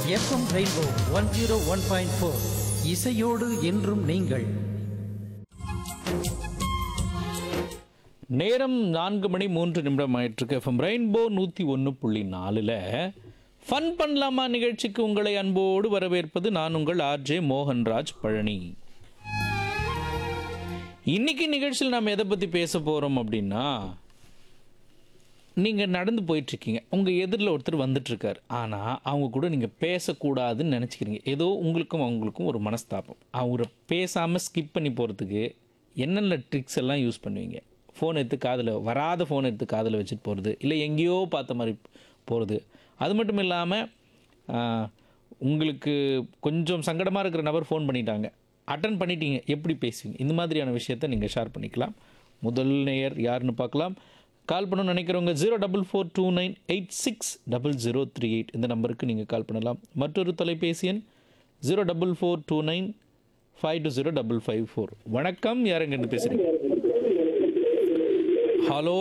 FM Rainbow one zero one point four இசையோடு என்றும் நீங்கள் நேரம் நான்கு மணி மூன்று நிமிடம் ஆயிட்டிருக்கு எஃப்எம் ரெயின்போ நூற்றி ஒன்று புள்ளி நாலில் ஃபன் பண்ணலாமா நிகழ்ச்சிக்கு உங்களை அன்போடு வரவேற்பது நான் உங்கள் ஆர்ஜே மோகன்ராஜ் பழனி இன்னைக்கு நிகழ்ச்சியில் நாம் எதை பற்றி பேச போகிறோம் அப்படின்னா நீங்கள் நடந்து போயிட்டுருக்கீங்க உங்கள் எதிரில் ஒருத்தர் வந்துட்டுருக்கார் ஆனால் அவங்க கூட நீங்கள் பேசக்கூடாதுன்னு நினச்சிக்கிறீங்க ஏதோ உங்களுக்கும் அவங்களுக்கும் ஒரு மனஸ்தாபம் அவரை பேசாமல் ஸ்கிப் பண்ணி போகிறதுக்கு என்னென்ன ட்ரிக்ஸ் எல்லாம் யூஸ் பண்ணுவீங்க ஃபோன் எடுத்து காதில் வராத ஃபோன் எடுத்து காதில் வச்சுட்டு போகிறது இல்லை எங்கேயோ பார்த்த மாதிரி போகிறது அது மட்டும் இல்லாமல் உங்களுக்கு கொஞ்சம் சங்கடமாக இருக்கிற நபர் ஃபோன் பண்ணிட்டாங்க அட்டன் பண்ணிட்டீங்க எப்படி பேசுவீங்க இந்த மாதிரியான விஷயத்த நீங்கள் ஷேர் பண்ணிக்கலாம் முதல் நேயர் யாருன்னு பார்க்கலாம் கால் பண்ணணும்னு நினைக்கிறவங்க zero double four two nine eight six double zero three eight இந்த நம்பருக்கு நீங்கள் கால் பண்ணலாம் மற்றொரு தொலைபேசி எண் zero double four two nine five two zero double five four வணக்கம் யாருங்க பேசுகிறீங்க ஹலோ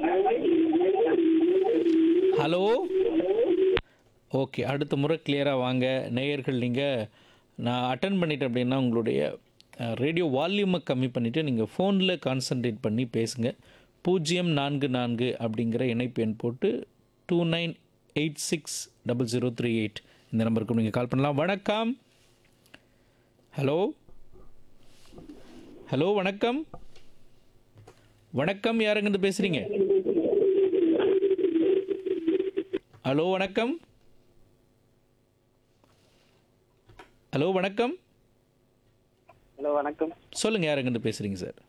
ஹலோ ஓகே அடுத்த முறை கிளியராக வாங்க நேயர்கள் நீங்கள் நான் அட்டன் பண்ணிட்டேன் அப்படின்னா உங்களுடைய ரேடியோ வால்யூமை கம்மி பண்ணிவிட்டு நீங்கள் ஃபோனில் கான்சன்ட்ரேட் பண்ணி பேசுங்க பூஜ்ஜியம் நான்கு நான்கு அப்படிங்கிற இணைப்பு எண் போட்டு two nine eight six double zero three eight இந்த நம்பருக்கு நீங்கள் கால் பண்ணலாம் வணக்கம் ஹலோ ஹலோ வணக்கம் வணக்கம் யாருங்கிருந்து பேசுகிறீங்க ஹலோ வணக்கம் ஹலோ வணக்கம் ஹலோ வணக்கம் சொல்லுங்க யாருங்கிட்ட பேசுறீங்க சார்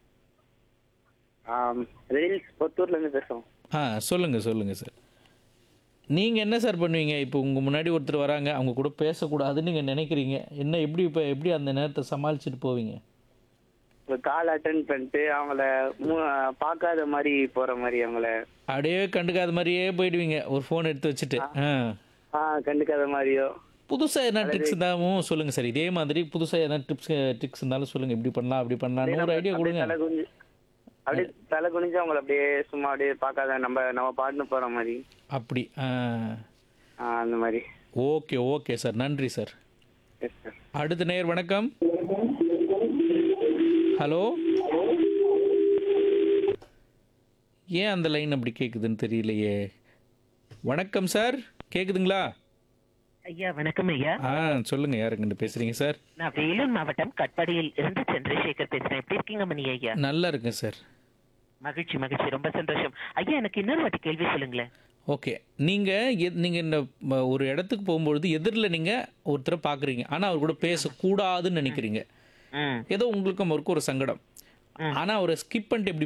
ரீல்ஸ் புத்தூர்ல இருந்து பேசுறோம் ஆ சொல்லுங்க சொல்லுங்க சார் நீங்க என்ன சார் பண்ணுவீங்க இப்போ உங்க முன்னாடி ஒருத்தர் வராங்க அவங்க கூட பேசக்கூடாதுன்னு நீங்க நினைக்கிறீங்க என்ன எப்படி இப்போ எப்படி அந்த நேரத்தை சமாளிச்சுட்டு போவீங்க இப்போ கால் அட்டன் பண்ணிட்டு அவங்கள மு- பார்க்காத மாதிரி போற மாதிரி அவங்கள அப்படியே கண்டுக்காத மாதிரியே போயிடுவீங்க ஒரு ஃபோன் எடுத்து வச்சுட்டு ஆ ஆ கண்டுக்காத மாதிரியோ புதுசாக என்ன ட்ரிக்ஸ் இருந்தாலும் சொல்லுங்க சார் இதே மாதிரி புதுசாக எதனா டிப்ஸ் ட்ரிக்ஸ் இருந்தாலும் சொல்லுங்க இப்படி பண்ணலாம் அப்படி பண்ணலாம் ஒரு ஐடியா அப்படியே கொடுங்க தலை குனிஞ்சு அப்படியே தலை குனிஞ்சு அவங்கள அப்படியே சும்மா அப்படியே பார்க்காத நம்ம நம்ம பாட்டுன்னு போற மாதிரி அப்படி ஆ ஆ, அந்த மாதிரி ஓகே ஓகே சார் நன்றி சார் எஸ் சார் அடுத்த நேயர் வணக்கம் ஹலோ ஏன் அந்த லைன் அப்படி கேட்குதுன்னு தெரியலையே வணக்கம் சார் கேட்குதுங்களா ஐயா வணக்கம் ஐயா ஆ சொல்லுங்க யாருங்கன்னு பேசுறீங்க சார் நான் வேலூர் மாவட்டம் கட்பாடியில் இருந்து சந்திரசேகர் பேசுறேன் எப்படி இருக்கீங்க மணி ஐயா நல்லா இருக்கேன் சார் மகிழ்ச்சி மகிழ்ச்சி ரொம்ப சந்தோஷம் ஐயா எனக்கு இன்னொரு வாட்டி கேள்வி சொல்லுங்களேன் ஓகே நீங்கள் நீங்கள் இந்த ம- ஒரு இடத்துக்கு போகும்பொழுது எதிரில் நீங்கள் ஒருத்தரை பார்க்குறீங்க ஆனால் அவர் கூட பேசக்கூடாதுன்னு நினைக்கிறீங்க ம் ஏதோ உங்களுக்கும் அவருக்கும் ஒரு சங்கடம் ஆனால் அவரை ஸ்கிப் பண்ணிட்டு எப்படி